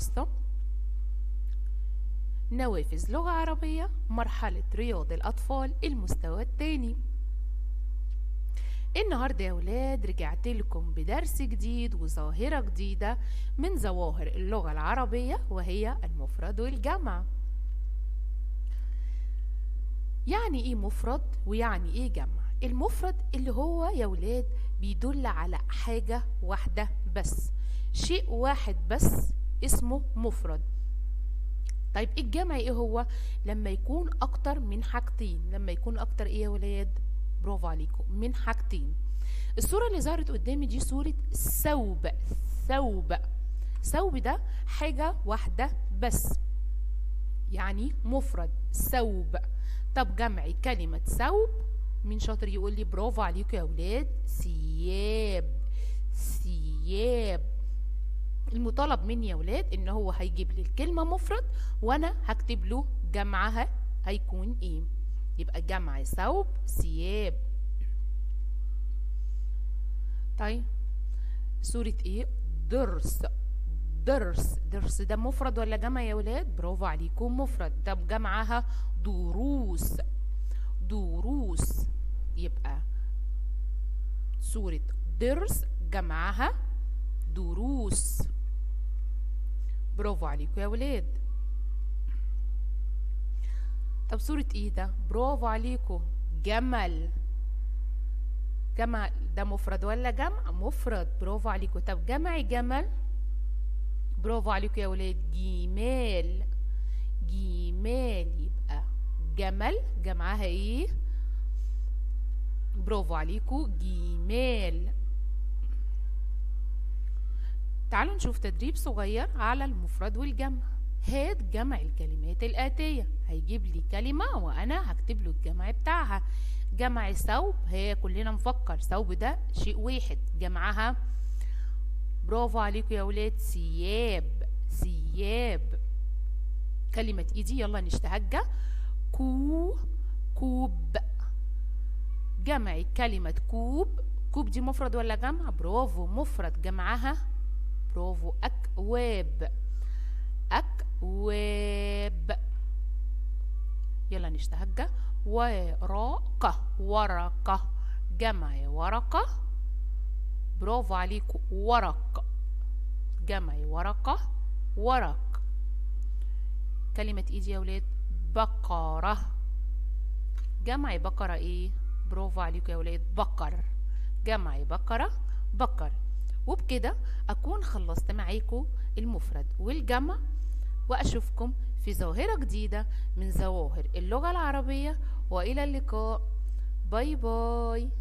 خاصة نوافذ لغة عربية مرحلة رياض الأطفال المستوى الثاني النهاردة يا ولاد رجعت لكم بدرس جديد وظاهرة جديدة من ظواهر اللغة العربية وهي المفرد والجمع يعني ايه مفرد ويعني ايه جمع المفرد اللي هو يا ولاد بيدل على حاجة واحدة بس شيء واحد بس اسمه مفرد طيب الجمع ايه هو لما يكون اكتر من حاجتين لما يكون اكتر ايه يا ولاد برافو عليكم من حاجتين الصورة اللي ظهرت قدامي دي صورة ثوب ثوب ثوب ده حاجة واحدة بس يعني مفرد ثوب طب جمع كلمة ثوب مين شاطر يقول لي برافو عليكم يا ولاد ثياب ثياب المطالب مني يا ولاد ان هو هيجيب لي الكلمة مفرد وانا هكتب له جمعها هيكون ايه يبقى جمع ثوب ثياب طيب صورة ايه درس درس درس ده مفرد ولا جمع يا ولاد برافو عليكم مفرد طب جمعها دروس دروس يبقى صورة درس جمعها دروس برافو عليكم يا ولاد طب صورة ايه ده برافو عليكم جمل جمع ده مفرد ولا جمع مفرد برافو عليكم طب جمع جمل برافو عليكم يا ولاد جمال جمال يبقى جمل جمعها ايه برافو عليكم جمال تعالوا نشوف تدريب صغير على المفرد والجمع هات جمع الكلمات الآتية هيجيب لي كلمة وأنا هكتب له الجمع بتاعها جمع ثوب هي كلنا نفكر ثوب ده شيء واحد جمعها برافو عليكم يا ولاد ثياب ثياب كلمة ايدي يلا نشتهجة كو كوب جمع كلمة كوب كوب دي مفرد ولا جمع برافو مفرد جمعها برافو أكواب أكواب يلا نشتهجة ورقة ورقة جمع ورقة برافو عليكم ورق جمع ورقة ورق كلمة ايدي يا ولاد بقرة جمع بقرة ايه برافو عليكم يا ولاد بقر جمع بقرة بقر وبكده أكون خلصت معاكم المفرد والجمع وأشوفكم في ظاهرة جديدة من ظواهر اللغة العربية وإلى اللقاء باي باي